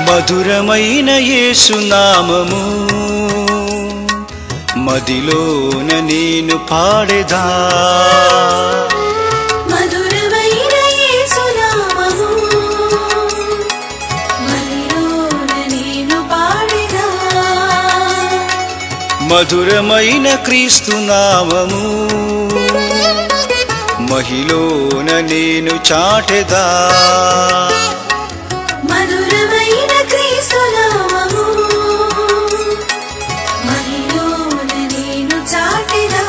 మధురమైన యేసునామము మదిలోన నేను పాడేదా మధురమైన యేసునామము మదిలోన నేను పాడెదా మధురమైన క్రీస్తునామము మహిలోన నేను చాటెదా మధురమైన క్రీస్తునామము మదిలోన నేను చాటెదా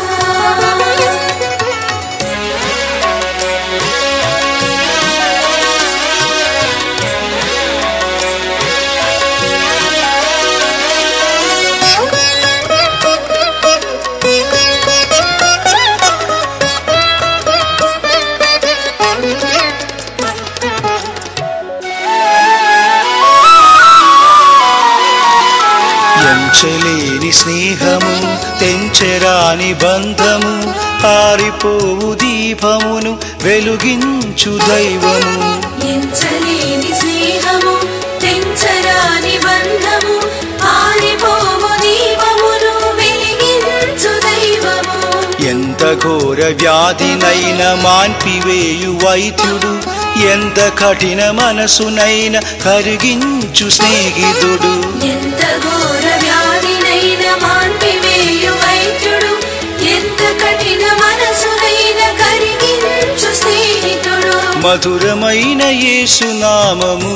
ఎంచలేని స్నేహము తెంచెరాని బంధము పారిపోవు దీపమును వెలుగించు దైవము ఎంచలేని స్నేహము తెంచరాని బంధము ఆరిపోవు దీపమును వెలిగించు దైవము ఎంత ఘోర వ్యాధినైన మాన్పివేయు వైద్యుడు ఎంత కఠిన మనసునైన కరిగించు స్నేహితుడు ఎంత ఘోర వ్యాధినైన మాన్పివేయు వైద్యుడు ఎంత కఠిన మనసునైన కరిగించు స్నేహితుడు మధురమైన యేసునామము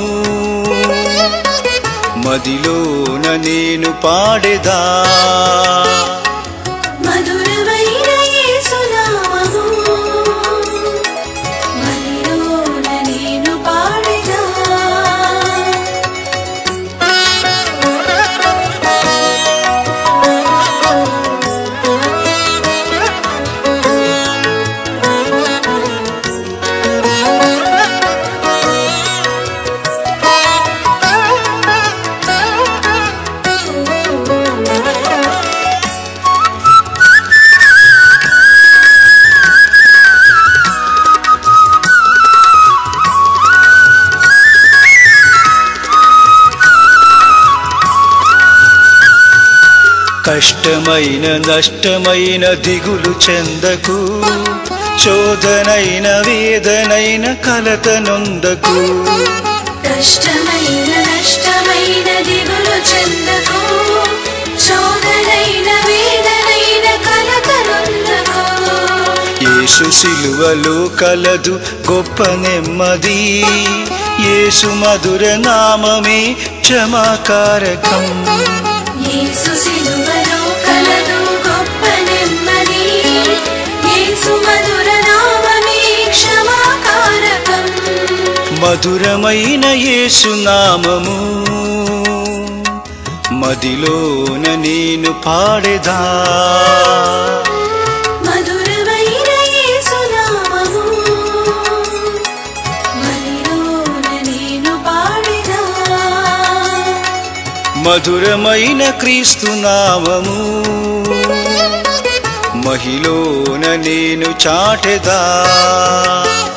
మదిలోన నేను పాడేదా మధురమైన యేసునామము మదిలోన నేను పాడెదా కష్టమైన నష్టమైన దిగులు చెందకు చోదనైన వేదనైన కలత నొందకు కష్టమైన నష్టమైన దిగులు చెందకు శోధనైన వేదనైన కలకలుందకు యేసు సిలువలో కలదు గొప్ప నెమ్మది యేసు మధుర నామమే క్షమాకారకం యేసు సిలువలో కలదు గొప్ప నెమ్మది యేసు మధుర నామమే క్షమాకారకం మధురమైన యేసునామము మదిలోన నేను పాడేదా మధురమైన యేసునామము మదిలోన నేను పాడెదా మధురమైన క్రీస్తునామము మహిలోన నేను చాటెదా